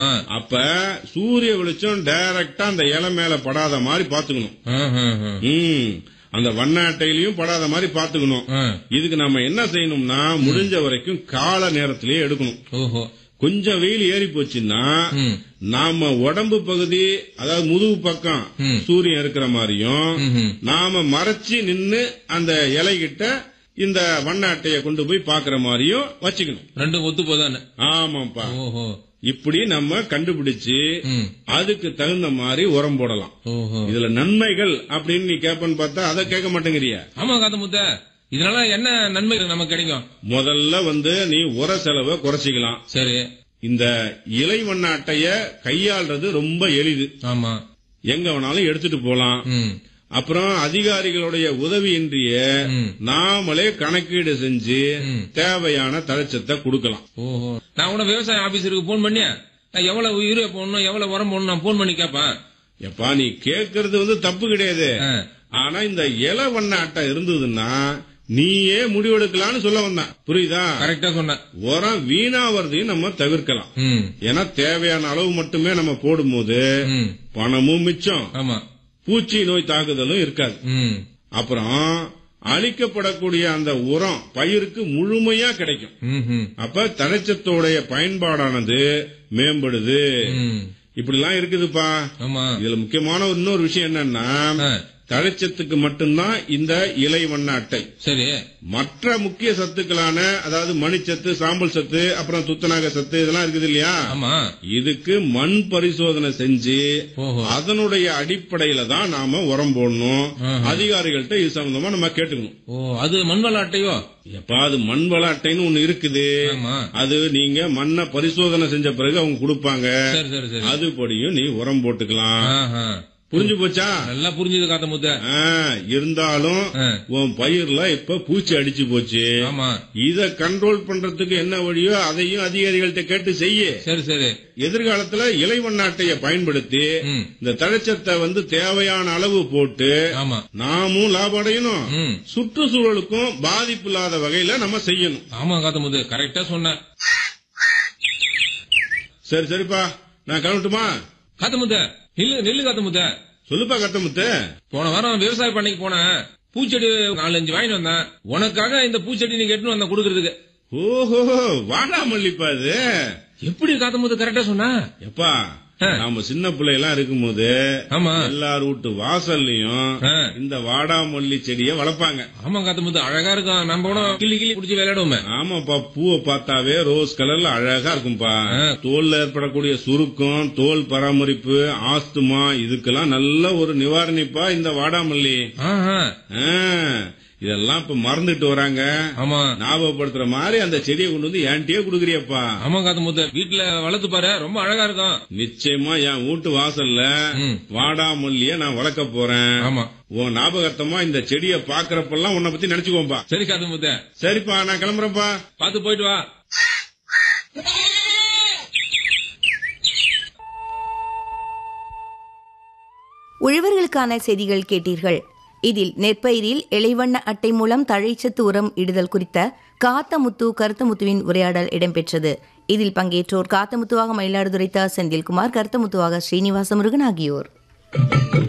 ஆ. அப்ப சூரிய வெளிச்சம் டைரக்டா அந்த இலை மேல படாத மாதிரி பாத்துக்கணும் ஆ, ஆ, ஆ. ம் அந்த வண்ண அட்டையிலயும் படாத மாதிரி பாத்துக்கணும் ஆ. இதுக்கு நம்ம என்ன செய்யணும்னா முடிஞ்ச வரைக்கும் கால நேரத்திலேயே எடுக்கணும் ஓஹோ கொஞ்சம் வெயில் ஏறி போச்சுன்னா ம். நாம உடம்பு பகுதி அதாவது முதுகு பக்கம் ம். சூரியன் இருக்கிற மாதிரியும் ம்ஹும். நாம மறைச்சு நின்னு அந்த இலைகிட்ட இந்த வண்ண அட்டைய கொண்டு போய் பாக்குற மாதிரியும் வச்சுக்கணும் ரெண்டும் ஒத்து போதானே ஆமாப்பா ஓஹோ இப்படி நம்ம கண்டுபிடிச்சு ம். அதுக்கு தகுந்த மாதிரி உரம் போடலாம் ஓஹோ இதுல நன்மைகள் அப்படின்னு நீ கேப்பன்னு பார்த்தா அதை கேட்க மாட்டேங்கிறிய ஆமா காத்த முத்த இதனால என்ன நன்மை நமக்கு கிடைக்கும் முதல்ல வந்து நீ உர செலவை குறைச்சிக்கலாம் சரி இந்த இலை வண்ண அட்டைய கையாள்றது ரொம்ப எளிது ஆமா எங்க வேணாலும் எடுத்துட்டு போலாம் ம் அப்புறம் அதிகாரிகளுடைய உதவியின்றிய ம். நாமளே கணக்கீடு செஞ்சு ம். தேவையான தழைச்சத்தை கொடுக்கலாம் ஓஹோ நான் கூட விவசாய ஆபீசருக்கு போன் பண்ணி நான் எவ்வளவு யூரியா போடணும் எவ்வளவு உரம் போடணும் நான் போன் பண்ணி கேட்பேன் எப்பா நீ கேக்குறது வந்து தப்பு கிடையாது ஆ. ஆனா இந்த இலை வண்ண அட்டை இருந்ததுன்னா நீயே முடிவெடுக்கலாம்னு சொல்ல வந்தேன் புரியுதா கரெக்டா சொன்னேன் உரம் வீணாவதையும் நம்ம தவிர்க்கலாம் ம் ஏன்னா தேவையான அளவு மட்டுமே நம்ம போடும்போது ம் பணமும் மிச்சம் ஆமா பூச்சி நோய் தாக்குதலும் இருக்காது ம் அப்புறம் அளிக்கப்படக்கூடிய அந்த உரம் பயிருக்கு முழுமையா கிடைக்கும் ம்ஹும். அப்ப தழைச்சத்தோடைய பயன்பாடானது மேம்படுது ம் இப்படிலாம் இருக்குதுப்பா ஆமா இதுல முக்கியமான இன்னொரு விஷயம் என்னன்னா ஆ. தழைச்சத்துக்கு மட்டும்தான் இந்த இலை வண்ண அட்டை சரி மற்ற முக்கிய சத்துக்களான அதாவது மணிச்சத்து சாம்பல் சத்து அப்புறம் துத்தநாக சத்து இதெல்லாம் இருக்குது இல்லையா ஆமா இதுக்கு மண் பரிசோதனை செஞ்சு ஓஹோ அதனுடைய அடிப்படையில தான் நாம உரம் போடணும் ஆஹா. அதிகாரிகள்ட்ட இது சம்பந்தமா நம்ம கேட்டுக்கணும் ஓ அது மண்வள அட்டையோ எப்பா அது மண் வள அட்டைன்னு ஒண்ணு இருக்குது ஆமா அது நீங்க மண்ணை பரிசோதனை செஞ்ச பிறகு அவங்க கொடுப்பாங்க சரி சரி சரி அதுபடியும் நீ உரம் போட்டுக்கலாம் ஆஹா. புரிஞ்சு போச்சா நல்லா புரிஞ்சுது காத்த முத்த ஆ, இருந்தாலும் ஆ. உன் பயிர்ல இப்ப பூச்சி அடிச்சு போச்சு ஆமா இத கண்ட்ரோல் பண்றதுக்கு என்ன வழியோ அதையும் அதிகாரிகள்ட்ட கேட்டு செய்ய சரி சரி எதிர்காலத்துல இலை வண்ணாட்டைய பயன்படுத்தி ம் இந்த தழைச்சத்தை வந்து தேவையான அளவு போட்டு ஆமா நாமும் லாபம் அடையணும் ம் சுற்றுச்சூழலுக்கும் பாதிப்பு இல்லாத வகையில நம்ம செய்யணும் ஆமா காத்த முத்து கரெக்டா சொன்ன சரி சரிப்பா நான் கிளம்பட்டுமா காத்த முத்த நில்லு நில்லு காத்த முத்த சொல்லுப்பா கத்தமுத்து போன வாரம் விவசாய பண்ணைக்கு போனேன் பூச்செடி நாலஞ்சு வாங்கிட்டு வந்தேன் உனக்காக இந்த பூச்செடி நீங்க எட்டுன்னு வந்தேன் கொடுக்கறதுக்கு ஓஹோ வாடாமல்லிப்பா இது எப்படி காத்த முத்து கரெக்டா சொன்ன எப்பா ஆ. நாம சின்ன பிள்ளையெல்லாம் இருக்கும்போது ஆமா எல்லார் வீட்டு வாசல்லையும் ஆ. இந்த வாடாமல்லி செடியை வளர்ப்பாங்க ஆமா காத்த முத்து அழகா இருக்கும் நம்ம கூட கிள்ளி கிள்ளி புடிச்சு விளையாடுவோமே ஆமாப்பா பூவை பார்த்தாவே ரோஸ் கலர்ல அழகா இருக்கும்பா ஆ. தோல்ல ஏற்படக்கூடிய சுருக்கம் தோல் பராமரிப்பு ஆஸ்துமா இதுக்கெல்லாம் நல்ல ஒரு நிவாரணிப்பா இந்த வாடாமல்லி ஆஹா. ஆ, இதெல்லாம் இப்ப மறந்துட்டு வராங்க ஆமா ஞாபகப்படுத்துற மாதிரி அந்த செடியை கொண்டு வந்து என்கிட்டயே குடுக்குறியப்பா ஆமா காத்த முத்து வீட்டுல வளர்த்து பாரு ரொம்ப அழகா இருக்கும் நிச்சயமா என் வீட்டு வாசல்ல ம். வாடாமல்லிய நான் வளர்க்க போறேன் ஆமா உன் ஞாபகத்தமா இந்த செடியை பாக்குறப்பெல்லாம் உன்னை பத்தி நினைச்சுக்கோப்பா சரி காத்த முத்து சரிப்பா நான் கிளம்புறேன்ப்பா பாத்து போயிட்டு வா உழவர்களுக்கான செய்திகள் கேட்டீர்கள் இதில் நெற்பயிரில் இளைவண்ண அட்டை மூலம் தழைச்சத்து உரம் இடுதல் குறித்த காத்தமுத்து கருத்தமுத்துவின் உரையாடல் இடம்பெற்றது இதில் பங்கேற்றோர் காத்தமுத்துவாக மயிலாடுதுறை த செந்தில்குமார் கருத்தமுத்துவாக ஸ்ரீனிவாச முருகன் ஆகியோர்